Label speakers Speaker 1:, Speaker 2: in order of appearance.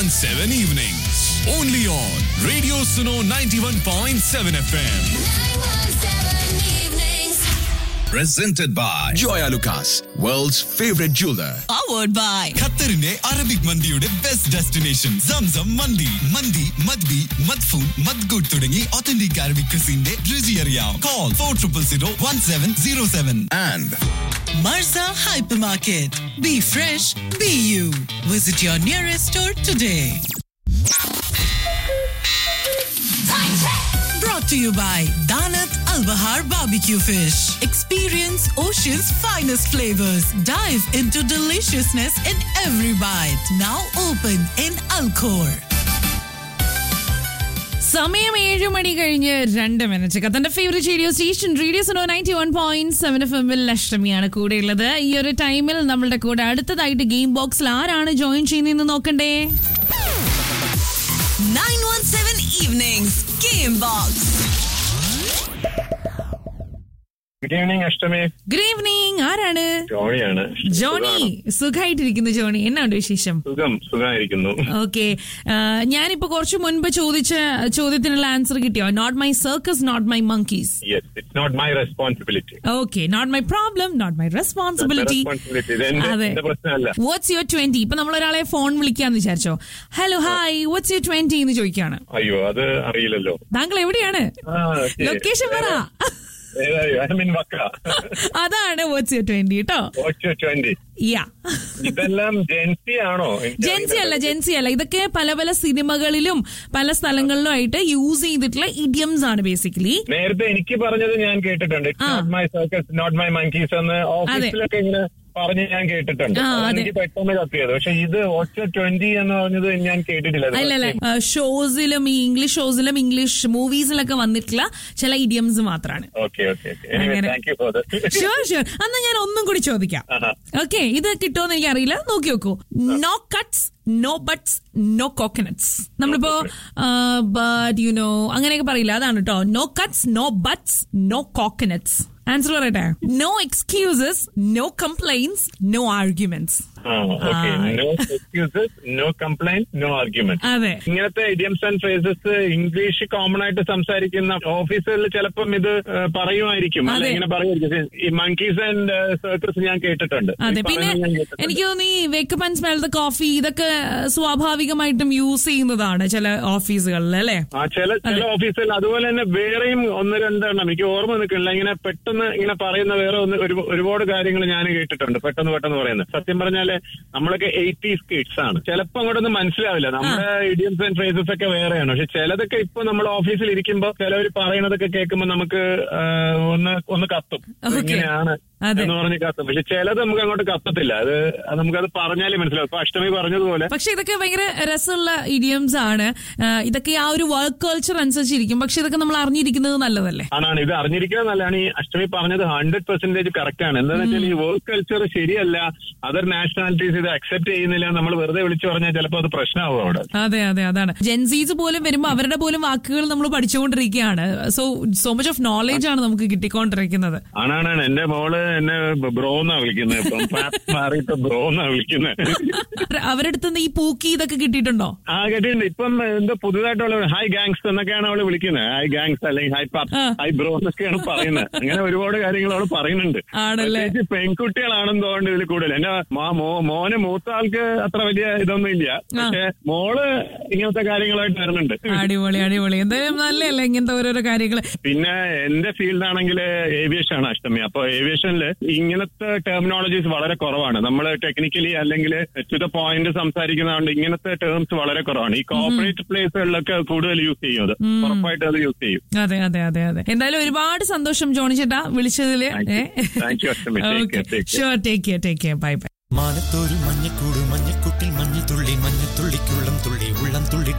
Speaker 1: 91.7 evenings. Only on Radio Suno 91.7 FM. Presented by Joya Lucas, world's favorite jeweler.
Speaker 2: powered by
Speaker 1: ഖത്തറിന്റെ Arabic മന്തിയുടെ best destination Zamzam മന്തി മന്തി മദ്ബി മദ്ഫൂൻ മദ്ഗുഡ് തുടങ്ങി ഒത്തന്റിക് അറബിക് ക്രിസിന്റെ രുചി അറിയാം call for triple zero one seven zero seven
Speaker 3: And
Speaker 2: Marza Hypermarket. Be fresh, be you. Visit your nearest store today. Brought to you by Danat Al Bahar Barbecue Fish. Experience Ocean's finest flavors. Dive into deliciousness in every bite. Now open in Alcor.
Speaker 4: സമയം ഏഴ് മണി കഴിഞ്ഞ് രണ്ട് minute കത്തന്റെ favourite radio station radio Suno ninety one point seven F എമ്മിൽ അഷ്ടമിയാണ് കൂടെയുള്ളത് ഈ ഒരു ടൈമിൽ നമ്മളുടെ കൂടെ അടുത്തതായിട്ട് ഗെയിം ബോക്സിൽ ആരാണ് ജോയിൻ ചെയ്യുന്നതെന്ന് നോക്കണ്ടേ
Speaker 2: 917 Evenings Game Box.
Speaker 5: Good evening Ashtami
Speaker 4: good evening ആരാണ്
Speaker 5: ജോണിയാണ്
Speaker 4: ജോണി സുഖമായിട്ടിരിക്കുന്നു ജോണി എന്നാണ് വിശേഷം
Speaker 5: സുഖം സുഖമായിരിക്കുന്നു
Speaker 4: ഓക്കെ ഞാനിപ്പോ കുറച്ച് മുൻപ് ചോദിച്ച ചോദ്യത്തിനുള്ള ആൻസർ കിട്ടിയോ not my circus not my monkeys
Speaker 5: yes it's not my responsibility
Speaker 4: okay not my problem not my responsibility
Speaker 5: responsibility ഇത് എന്റെ
Speaker 4: അതെ
Speaker 5: എന്റെ പ്രശ്നമല്ല
Speaker 4: വാട്ട്സ് യുവർ ട്വന്റി ഇപ്പൊ നമ്മൾ ഒരാളെ ഫോൺ വിളിക്കാന്ന് വിചാരിച്ചോ hello hi what's your twenty എന്ന് ചോദിക്കാണ്
Speaker 5: അയ്യോ അത് അറിയില്ലല്ലോ
Speaker 4: താങ്കൾ എവിടെയാണ്
Speaker 5: ആ, ശരി.
Speaker 4: ലൊക്കേഷൻ പറ
Speaker 5: ഏതായി? I mean വക്ക
Speaker 4: അതാണ് വാട്ട്സ് യുവർ ട്വന്റി കേട്ടോ
Speaker 5: ഓച്ച് ട്വന്റി
Speaker 4: യാ
Speaker 5: ഇതെല്ലാം ജെൻസി ആണോ എനിക്ക്
Speaker 4: ജെൻസി അല്ല
Speaker 5: അറിയില്ല.
Speaker 4: ജെൻസി അല്ല ഇതൊക്കെ പല പല സിനിമകളിലും പല സ്ഥലങ്ങളിലും ആയിട്ട് യൂസ് ചെയ്തിട്ടുള്ള ഇഡിയംസ് ആണ് ബേസിക്കലി
Speaker 5: നേരത്തെ എനിക്ക് പറഞ്ഞത് ഞാൻ കേട്ടിട്ടുണ്ട് ഇറ്റ്സ്
Speaker 4: ആ.
Speaker 5: Not my circus not my monkeys എന്ന് ഓഫീസിലൊക്കെ ഇങ്ങനെ പറഞ്ഞ് ഞാൻ കേട്ടിട്ടുണ്ട്
Speaker 4: ആ,
Speaker 5: അതാണ്
Speaker 4: അതെ.
Speaker 5: എനിക്ക് പെട്ടെന്ന് കത്തിയത് പക്ഷെ ഇത് ഒച്ച ട്വന്റി എന്ന് പറഞ്ഞത് ഞാൻ കേട്ടിട്ടില്ല ഇത്
Speaker 4: അല്ല അല്ല
Speaker 5: first time.
Speaker 4: ഷോസിലും ഈ ഇംഗ്ലീഷ് ഷോസിലും ഇംഗ്ലീഷ് മൂവീസിലൊക്കെ വന്നിട്ടുള്ള ചില ഇഡിയംസ് മാത്രമാണ്
Speaker 5: ഓക്കെ ഓക്കെ ഓക്കെ എനിവേ
Speaker 4: അങ്ങനെ.
Speaker 5: Thank you for
Speaker 4: sure sure അന്ന് ഞാൻ ഒന്നും കൂടി ചോദിക്കാം
Speaker 5: ആഹാ.
Speaker 4: ഓക്കെ ഇത് കിട്ടുമെന്ന് എനിക്ക് അറിയില്ല നോക്കി നോക്കൂ no cuts no buts no coconuts നമ്മളിപ്പോ ബട്ട് യു നോ അങ്ങനെയൊക്കെ പറയില്ല അതാണ് കേട്ടോ no cuts no buts no coconuts answer പറയട്ടെ no excuses no complaints no arguments
Speaker 5: okay no excuses no complaint no argument
Speaker 4: അതെ
Speaker 5: ഇങ്ങനത്തെ idioms and phrases English common ആയിട്ട് സംസാരിക്കുന്ന ഓഫീസുകളിൽ ചിലപ്പം ഇത് ഏഹ്, പറയുമായിരിക്കും അല്ല
Speaker 4: അതെ.
Speaker 5: ഇങ്ങനെ പറയുമായിരിക്കും ഈ മങ്കീസ് ആൻഡ് സർക്കസ് ഞാൻ കേട്ടിട്ടുണ്ട്
Speaker 4: അതെ
Speaker 5: ഈ
Speaker 4: പിന്നെ
Speaker 5: പറയുന്നത് ഞാൻ കേട്ടിട്ടുണ്ട്.
Speaker 4: എനിക്ക് തോന്നി wake up and smell the coffee ഇതൊക്കെ സ്വാഭാവികമായിട്ടും യൂസ് ചെയ്യുന്നതാണ് ചില ഓഫീസുകളിൽ അല്ലേ
Speaker 5: ആ ചില ചില ഓഫീസുകളിൽ അതുപോലെ തന്നെ വേറെയും ഒന്ന് രണ്ടെണ്ണം എനിക്ക് ഓർമ്മ നിൽക്കില്ല ഇങ്ങനെ പെട്ടെന്ന് ഇങ്ങനെ പറയുന്ന വേറെ ഒന്ന് ഒരു- ഒരുപാട് കാര്യങ്ങൾ ഞാൻ കേട്ടിട്ടുണ്ട് പെട്ടെന്ന് പെട്ടെന്ന് പറയുന്നത് സത്യം പറഞ്ഞാല് നമ്മളൊക്കെ എയ്റ്റീസ് കിഡ്സ് ആണ് ചിലപ്പോ അങ്ങോട്ടൊന്നും മനസ്സിലാവില്ല നമ്മുടെ ഇഡിയംസ് ആൻഡ് ഫ്രേസസ് ഒക്കെ വേറെയാണ് പക്ഷെ ചിലതൊക്കെ ഇപ്പൊ നമ്മൾ ഓഫീസിൽ ഇരിക്കുമ്പോ ചിലവർ പറയുന്നതൊക്കെ കേൾക്കുമ്പോൾ നമുക്ക് ആ, ഒന്ന് ഒന്ന് കത്തും
Speaker 4: Okay.
Speaker 5: ഇങ്ങനെയാണ്
Speaker 4: അതെ.
Speaker 5: എന്ന് പറഞ്ഞ് കത്തും പക്ഷെ ചിലത് നമുക്ക് അങ്ങോട്ട് കത്തത്തില്ല അത് അത് നമുക്കത് പറഞ്ഞാലേ മനസ്സിലാവും ഇപ്പൊ അഷ്ടമി പറഞ്ഞതുപോലെ
Speaker 4: പക്ഷെ ഇതൊക്കെ ഭയങ്കര രസമുള്ള ഇഡിയംസ് ആണ് ആ, ഇതൊക്കെ ആ ഒരു വർക്ക് കൾച്ചർ അനുസരിച്ചിരിക്കും പക്ഷെ ഇതൊക്കെ നമ്മൾ അറിഞ്ഞിരിക്കുന്നത് നല്ലതല്ലേ
Speaker 5: ആണാണ് ഇത് അറിഞ്ഞിരിക്കുക നല്ലതാണ് ഈ അഷ്ടമി പറഞ്ഞത് ഹൺഡ്രഡ് പെർസെന്റേജ് കറക്റ്റ് ആണ് എന്താണെന്ന് വെച്ചാൽ ഈ വർക്ക് കൾച്ചർ ശരിയല്ല അതർ നാഷണാലിറ്റീസ് ഇത് അക്സെപ്റ്റ് ചെയ്യുന്നില്ല നമ്മൾ വെറുതെ വിളിച്ചു പറഞ്ഞാൽ ചിലപ്പോൾ അത് പ്രശ്നമാവും അവിടെ
Speaker 4: അതെ അതെ അതാണ് ജെൻസീസ് പോലും വരുമ്പോ അവരുടെ പോലും വാക്കുകൾ നമ്മൾ പഠിച്ചുകൊണ്ടിരിക്കുകയാണ് so so much of knowledge ആണ് നമുക്ക് കിട്ടിക്കൊണ്ടിരിക്കുന്നത്
Speaker 5: ആണാണ് എന്റെ മോള് എന്നെ ബ്രോ എന്നാ വിളിക്കുന്നത് ഇപ്പം പാപ്പ് മാറിയിട്ട് ബ്രോ എന്നാ വിളിക്കുന്നത്
Speaker 4: അവരുടെ അടുത്ത് നിന്ന് ഈ പൂക്കി ഇതൊക്കെ കിട്ടിയിട്ടുണ്ടോ
Speaker 5: ആ കേട്ടിട്ടുണ്ട് ഇപ്പം എന്തോ പുതുതായിട്ടുള്ള ഹായ് ഗാങ്സ് എന്നൊക്കെയാണ് അവള് വിളിക്കുന്നത് ഹായ് ഗാങ്സ് അല്ലെങ്കിൽ ഹായ് പാപ്പ്
Speaker 4: ആ.
Speaker 5: ഹായ് ബ്രോ എന്നൊക്കെയാണ് പറയുന്നത് അങ്ങനെ ഒരുപാട് കാര്യങ്ങൾ അവള് പറയുന്നുണ്ട്
Speaker 4: ആണല്ലേ?
Speaker 5: പ്രത്യേകിച്ച് പെൺകുട്ടികളാണെന്ന് തോന്നുന്നു ഇതിൽ കൂടുതൽ എന്റെ മാ- മോ- മോന് മൂത്ത ആൾക്ക് അത്ര വലിയ ഇതൊന്നും ഇല്ല പക്ഷെ മോള് ഇങ്ങനത്തെ കാര്യങ്ങളായിട്ട് വരുന്നുണ്ട്
Speaker 4: അടിപൊളി അടിപൊളി എന്തായാലും നല്ലല്ലേ ഇങ്ങനത്തെ ഓരോരോ കാര്യങ്ങള്
Speaker 5: പിന്നെ എന്റെ ഫീൽഡ് ആണെങ്കിൽ ഏവിയേഷൻ ആണ് അഷ്ടമി അപ്പൊ ഏവിയേഷനിൽ ഇങ്ങനത്തെ ടെർമിനോളജീസ് വളരെ കുറവാണ് നമ്മൾ ടെക്നിക്കലി അല്ലെങ്കിൽ ടു ദ പോയിന്റ് സംസാരിക്കുന്നതുകൊണ്ട് ഇങ്ങനത്തെ ടേംസ് വളരെ കുറവാണ് ഈ കോർപ്പറേറ്റ് പ്ലേസുകളിലൊക്കെ കൂടുതൽ യൂസ് ചെയ്യും അത് ഉറപ്പായിട്ട് അത് യൂസ് ചെയ്യും
Speaker 4: അതെ അതെ അതെ അതെ എന്തായാലും ഒരുപാട് സന്തോഷം ജോണി ചേട്ടാ വിളിച്ചതില്
Speaker 5: Thank you. Thank you, Ashmi. Take care, take care.
Speaker 4: Sure take care take care bye bye
Speaker 6: മാനത്തോരു മഞ്ഞക്കൂട് മഞ്ഞക്കുട്ടിൽ മഞ്ഞത്തുള്ളി മഞ്ഞത്തുള്ളിക്കുള്ളം തുള്ളി ഉള്ളം തുള്ളി